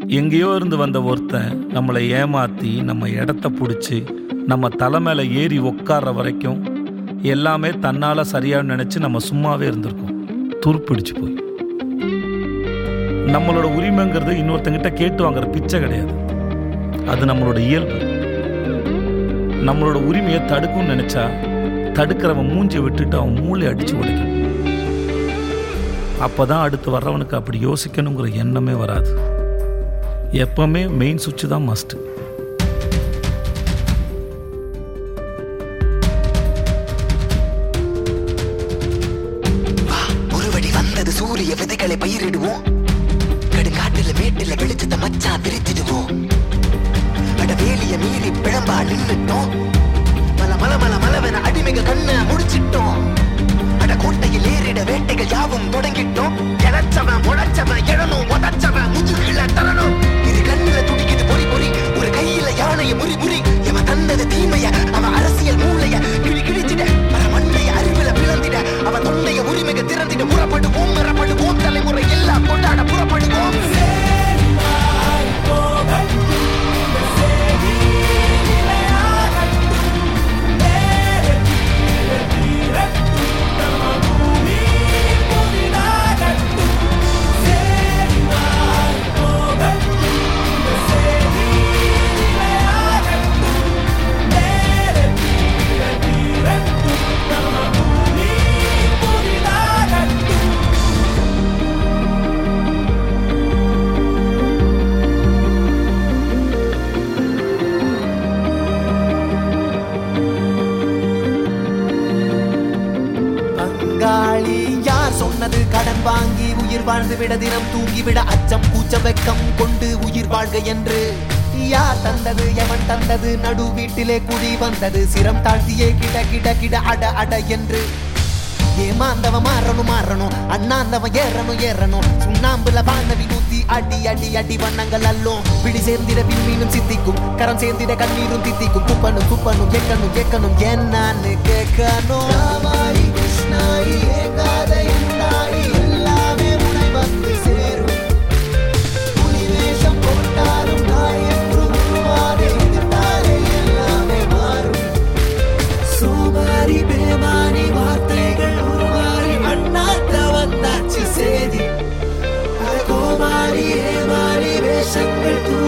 எங்கேயோ இருந்து வந்த ஒருத்தன் நம்மளை ஏமாத்தி நம்ம இடத்த பிடிச்சி நம்ம தலை மேலே ஏறி உட்கார்ற வரைக்கும் எல்லாமே தன்னால சரியாக நினைச்சு நம்ம சும்மாவே இருந்திருக்கோம் துருப்பிடிச்சு போய் நம்மளோட உரிமைங்கிறது இன்னொருத்தங்கிட்ட கேட்டு வாங்குற பிச்சை கிடையாது அது நம்மளோட இயல்பு நம்மளோட உரிமையை தடுக்கும்னு நினைச்சா தடுக்கிறவன் மூஞ்சி விட்டுட்டு அவன் மூளை அடிச்சு உடைக்கணும் அப்பதான் அடுத்து வர்றவனுக்கு அப்படி யோசிக்கணுங்கிற எண்ணமே வராது எப்பவுமே மெயின் சுவிட்ச் தான் மஸ்ட் வா ஒருவடி வந்தது சூரிய விதைகளை பயிரிடுவோம் கடுங்காட்டுல மேட்டுல வெளிச்சத்தை மச்சான் விரிச்சிடுவோம் அட வேலிய மீறி பிழம்பா நின்னுட்டோம் மல மல மல மலவென அடிமைக கண்ண முடிச்சிட்டோம் அட கோட்டையில் ஏறிட வேட்டைகள் யாவும் தொடங்கிட்டோம் இழைச்சவன் முளைச்சவன் எழணும் உதச்சவன் முதுகில தரணும் இரு கண்ணுல துடிக்குது பொறி பொறி ஒரு கையில யானைய முறி முறி இவன் தந்தது தீமைய அவன் அரசியல் மூளைய கிளி கிழிச்சிட வர மண்டைய அறிவுல பிளந்திட அவன் தொண்டைய உரிமைக திறந்திட புறப்படுவோம் மரப்படுவோம் தலைமுறை எல்லாம் கொண்டாட புறப்படுவோம் பங்காளி யார் சொன்னது கடன் வாங்கி உயிர் வாழ்ந்து விட தினம் தூங்கிவிட அச்சம் கூச்சம் வெக்கம் கொண்டு உயிர் வாழ்க என்று யார் தந்தது எவன் தந்தது நடு வீட்டிலே குடி வந்தது சிரம் தாழ்த்தியே கிட கிட கிட அட அட என்று ஏமாந்தவன் மாறணும் மாறணும் அண்ணாந்தவன் ஏறணும் ஏறணும் சுண்ணாம்புல வானவி ஊத்தி அடி அடி அடி வண்ணங்கள் அல்லும் பிடி சேர்ந்திட விண்மீனும் சித்திக்கும் கரம் சேர்ந்திட கண்ணீரும் தித்திக்கும் துப்பனும் துப்பனும் கேட்கணும் கேட்கணும் என்னன்னு கேட்கணும் ராமாயி கிருஷ்ணாயி ஏகாத என்னாயி எல்லாமே உனை வந்து சேரும் புலி வேஷம் போட்டாலும் நாய் என்று உருவாதே எதிர்த்தாலே எல்லாமே மாறும் சோமாரி பேமானி வார்த்தைகள் உருமாறி அண்ணாத்த வந்தாச்சு சேதி அட கோமாரி ஏமாறி வேஷங்கள் தூ